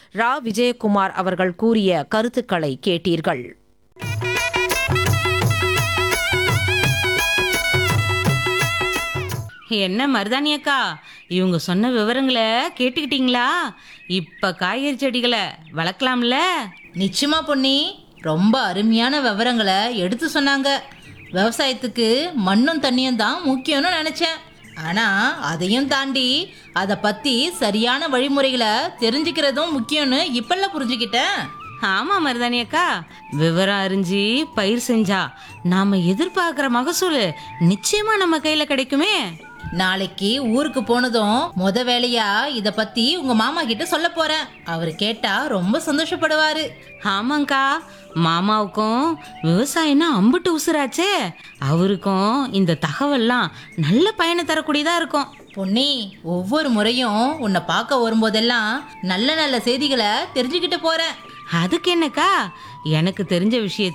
ரா விஜயகுமார் அவர்கள் கூறிய கருத்துக்களை கேட்டீர்கள் என்ன மருதாணி அக்கா இவங்க சொன்ன விவரங்களை கேட்டுக்கிட்டீங்களா இப்ப காய்கறி செடிகளை வளர்க்கலாம்ல நிச்சயமா பொன்னி ரொம்ப அருமையான விவரங்களை எடுத்து சொன்னாங்க விவசாயத்துக்கு மண்ணும் தண்ணியும் தான் முக்கியம்னு நினச்சேன் ஆனால் அதையும் தாண்டி அதை பற்றி சரியான வழிமுறைகளை தெரிஞ்சுக்கிறதும் முக்கியம்னு இப்பெல்லாம் புரிஞ்சுக்கிட்டேன் ஆமா மருதாணி அக்கா விவரம் அறிஞ்சு பயிர் செஞ்சா நாம எதிர்பார்க்கிற மகசூல் நிச்சயமா நம்ம கையில கிடைக்குமே நாளைக்கு ஊருக்கு போனதும் முத வேலையா இத பத்தி உங்க மாமா கிட்ட சொல்ல போறேன் அவர் கேட்டா ரொம்ப சந்தோஷப்படுவாரு ஆமாங்க்கா மாமாவுக்கும் விவசாயம்னா அம்புட்டு உசுராச்சே அவருக்கும் இந்த தகவல்லாம் நல்ல பயனை தரக்கூடியதா இருக்கும் பொன்னி ஒவ்வொரு முறையும் உன்னை பார்க்க வரும்போதெல்லாம் நல்ல நல்ல செய்திகளை தெரிஞ்சுக்கிட்டு போறேன் அதுக்கு என்னக்கா எனக்கு தெரிஞ்ச விஷயத்த